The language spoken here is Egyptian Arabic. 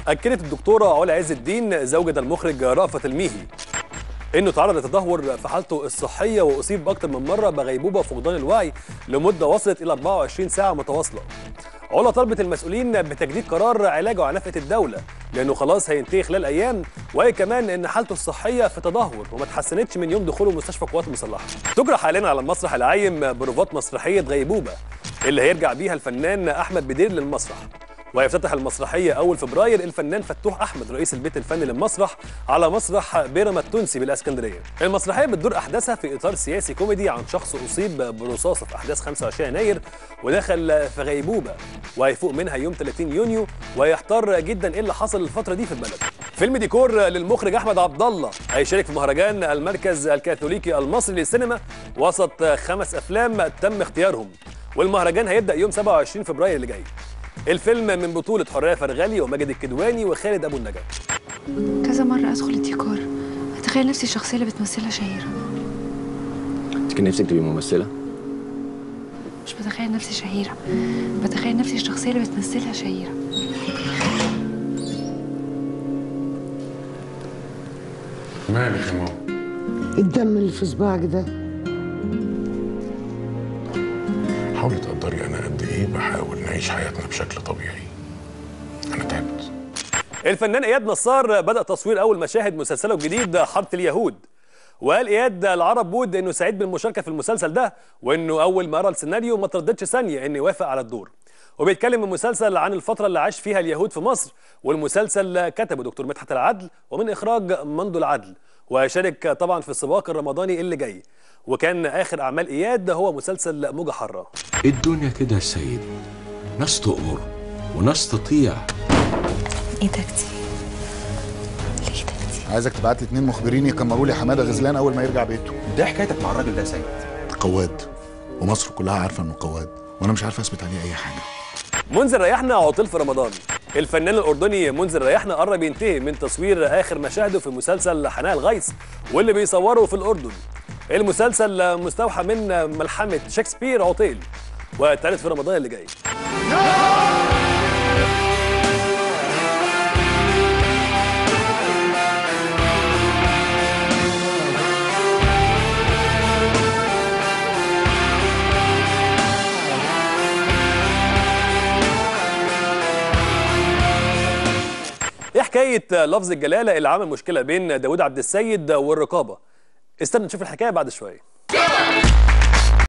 أكدت الدكتورة علا عز الدين زوجة المخرج رأفت الميهي انه تعرض لتدهور في حالته الصحيه واصيب باكثر من مره بغيبوبه وفقدان الوعي لمده وصلت الى 24 ساعه متواصله. علا طلبت المسؤولين بتجديد قرار علاجه على نفقه الدوله لانه خلاص هينتهي خلال ايام وهي كمان ان حالته الصحيه في تدهور وما اتحسنتش من يوم دخوله مستشفى القوات المسلحه. تجرى حاليا على المسرح العايم بروفات مسرحيه غيبوبه اللي هيرجع بيها الفنان احمد بدير للمسرح. ويفتتح المسرحية أول فبراير الفنان فتوح أحمد رئيس البيت الفني للمسرح على مسرح بيرما التونسي بالإسكندرية. المسرحية بتدور أحداثها في إطار سياسي كوميدي عن شخص أصيب برصاصة في أحداث 25 يناير ودخل في غيبوبة وهيفوق منها يوم 30 يونيو ويحتار جدا إيه اللي حصل الفترة دي في البلد. فيلم ديكور للمخرج أحمد عبد الله هيشارك في مهرجان المركز الكاثوليكي المصري للسينما وسط خمس أفلام تم اختيارهم. والمهرجان هيبدأ يوم 27 فبراير اللي جاي. الفيلم من بطولة حرية فرغلي وماجد الكدواني وخالد أبو النجا كذا مرة أدخل الديكور أتخيل نفسي الشخصية اللي بتمثلها شهيرة انت كان نفسك تبقي ممثله مش بتخيل نفسي شهيرة بتخيل نفسي الشخصية اللي بتمثلها شهيرة مالك يا ماما الدم اللي في صباعك ده حاولي تقدري انا قد ايه بحاول نعيش حياتنا بشكل طبيعي انا تعبت الفنان إياد نصار بدأ تصوير أول مشاهد مسلسله الجديد حارة اليهود وقال إياد العرب بود إنه سعيد بالمشاركة في المسلسل ده وإنه أول ما قرأ السيناريو ما ترددش ثانية إنه يوافق على الدور وبيتكلم المسلسل عن الفترة اللي عاش فيها اليهود في مصر والمسلسل كتبه دكتور مدحت العدل ومن إخراج مندو العدل وشارك طبعا في السباق الرمضاني اللي جاي وكان آخر أعمال إياد هو مسلسل موجة حرة الدنيا كده يا سيد ناس تؤمر وناس تطيع إيدك دي ليه إيدك دي عايزك تبعت لي اتنين مخبرين يكمروا لي حماده غزلان اول ما يرجع بيته ده حكايتك مع الراجل ده يا سيد قواد ومصر كلها عارفه انه قواد وانا مش عارف اثبت عليه اي حاجه منذر ريحنا عطل في رمضان الفنان الأردني منذر ريحنا قرب ينتهي من تصوير آخر مشاهده في مسلسل حناء الغيث واللي بيصوره في الأردن المسلسل مستوحى من ملحمة شكسبير عطيل واتعرض في رمضان اللي جاي ايه حكايه لفظ الجلاله اللي عمل مشكله بين داوود عبد السيد والرقابه استنى نشوف الحكايه بعد شويه